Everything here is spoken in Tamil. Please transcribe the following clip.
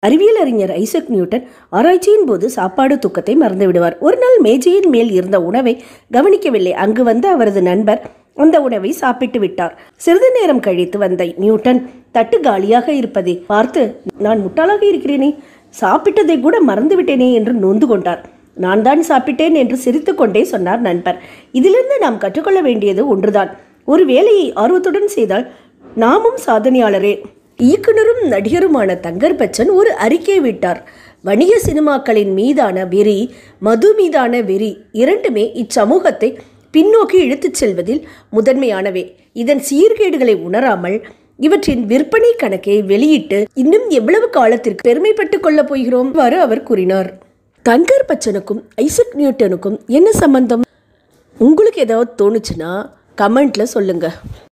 அறிவியல் அறிஞர் ஐசக் நியூட்டன் ஆராய்ச்சியின் போது சாப்பாடு தூக்கத்தை மறந்து விடுவார் ஒரு நாள் மேஜையின் மேல் இருந்த உணவை கவனிக்கவில்லை அங்கு வந்த அவரது நண்பர் அந்த உணவை சாப்பிட்டு விட்டார் சிறிது நேரம் கழித்து வந்த நியூட்டன் தட்டு காலியாக இருப்பதை பார்த்து நான் முட்டாளாக இருக்கிறேனே சாப்பிட்டதை கூட மறந்து விட்டேனே என்று நொந்து கொண்டார் நான் தான் சாப்பிட்டேன் என்று சிரித்துக்கொண்டே சொன்னார் நண்பர் இதிலிருந்து நாம் கற்றுக்கொள்ள வேண்டியது ஒன்றுதான் ஒரு வேலையை ஆர்வத்துடன் செய்தால் நாமும் சாதனையாளரே இயக்குனரும் நடிகருமான தங்கர் பச்சன் ஒரு அறிக்கை விட்டார் வணிக சினிமாக்களின் மீதான வெறி மது மீதான வெறி இரண்டுமே இச்சமூகத்தை பின்னோக்கி இழுத்துச் செல்வதில் முதன்மையானவை இதன் சீர்கேடுகளை உணராமல் இவற்றின் விற்பனை கணக்கை வெளியிட்டு இன்னும் எவ்வளவு காலத்திற்கு பெருமைப்பட்டுக் கொள்ளப் போகிறோம் இவ்வாறு அவர் கூறினார் தங்கர் பச்சனுக்கும் ஐசக் நியூட்டனுக்கும் என்ன சம்பந்தம் உங்களுக்கு ஏதாவது தோணுச்சுன்னா கமெண்ட்ல சொல்லுங்க